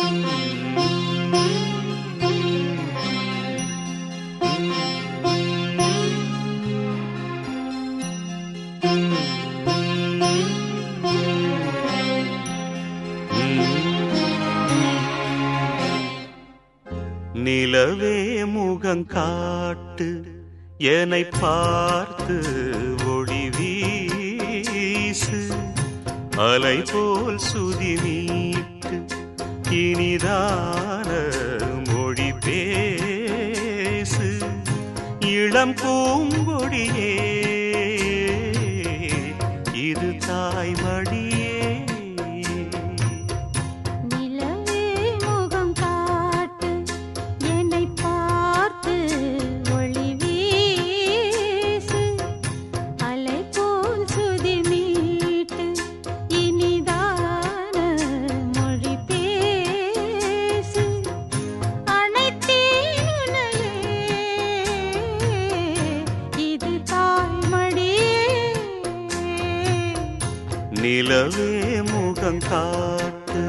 நிலவே முகம் காட்டு என்னை பார்த்து ஒளி வீசு அலை போல் சுதி நீட்டு இனிதான மொழி பேசு இளம் பூங்கொடியே இது தாய்மடியே நிலவே முகம் காட்டு என்னை பார்த்து ஒளி வீசு அலை போல் சுதி மீட்டு இனிதான மொழி பேசு அனைத்தேன் உன்னையே இது தாய்மடியே நிலவே முகம் காட்டு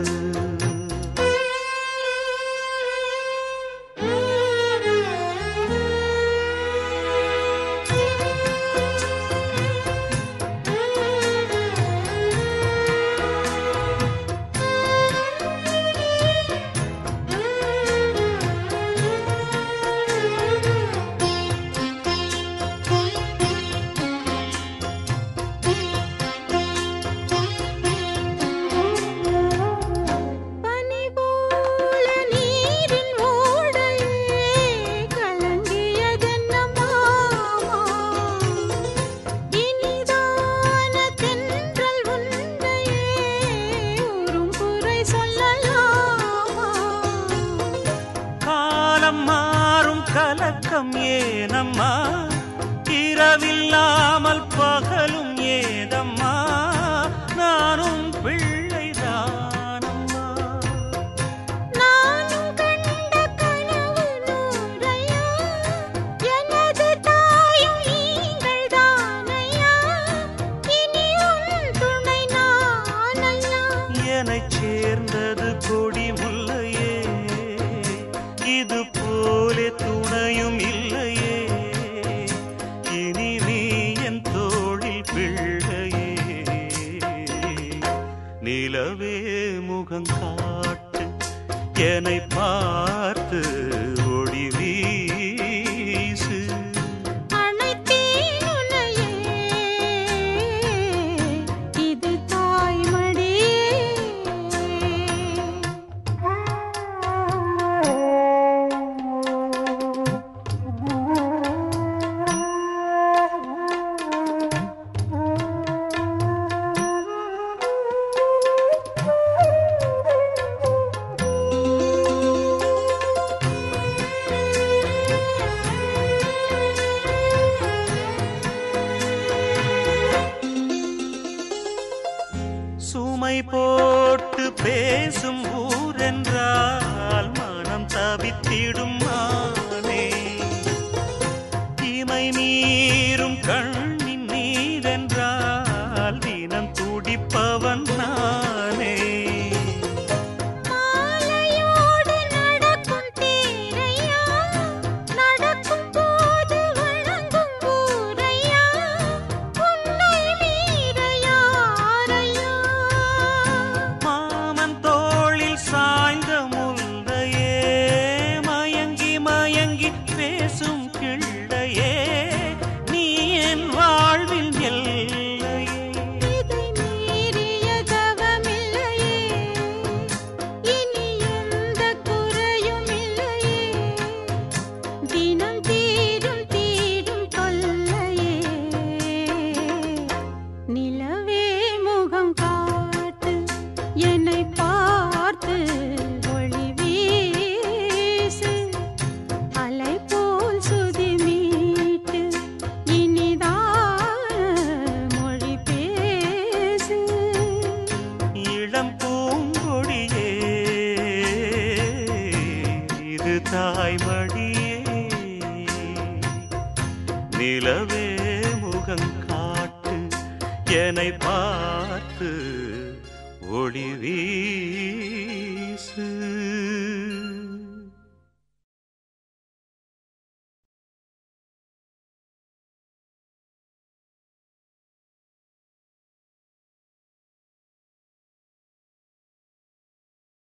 பனி போல நீரின் ஓடையே கலங்கியதென்ன மாமா இனிதான தென்றல் உன்னையே ஊரும் குறை சொல்லலாமா காலம் மாறும் கலக்கம் ஏனம்மா இரவில்லாமல் பகலும் ஏதம்மா நானும் பிள்ளைதானம்மா நானும் கண்ட கனவு நூறையா எனது தாயும் நீங்கள் தானையா இனி உன் துணை நானையா என்னைச் சேர்ந்தது கொடி முல்லையே இது போலே துணையும் இல்லையே இனி நீ என் தோளில் பிள்ளையே நிலவே முகம் காட்டு என்னை பார்த்து ஒளி வீசு அனைத்தேன் உன்னையே இது தாய்மடியே சுமை போட்டு பேசும் ஊரென்றால் மனம் தவித்திடும் மானே இமை மீறும் கண்ணின் நீரென்றால் தினம் துடிப்பவன் நானே மாலையோடு நடக்கும் தேரையா நடக்கும் போது வணங்கும் ஊரையா உன்னை மீற யாரையா மாமன் தோளில் சாய்ந்த முல்லையே மயங்கி மயங்கி பேசும் கிள்ளையே நீ என் வாழ்வில் எல்லையே இதை மீறிய தவமில்லையே இனி எந்த குறையும் இல்லையே தினம் தீரும் தீரும் தொல்லையே நிலவே முகம் காட்டு என்னை பார்த்து ஒளி வீசு அலை போல் சுதி மீட்டு இனிதான மொழி பேசு இளம் பூங்கொடியே இது தாய்மடியே நிலவே முகம் காட்டு என்னை பார்த்து ஒளி வீசு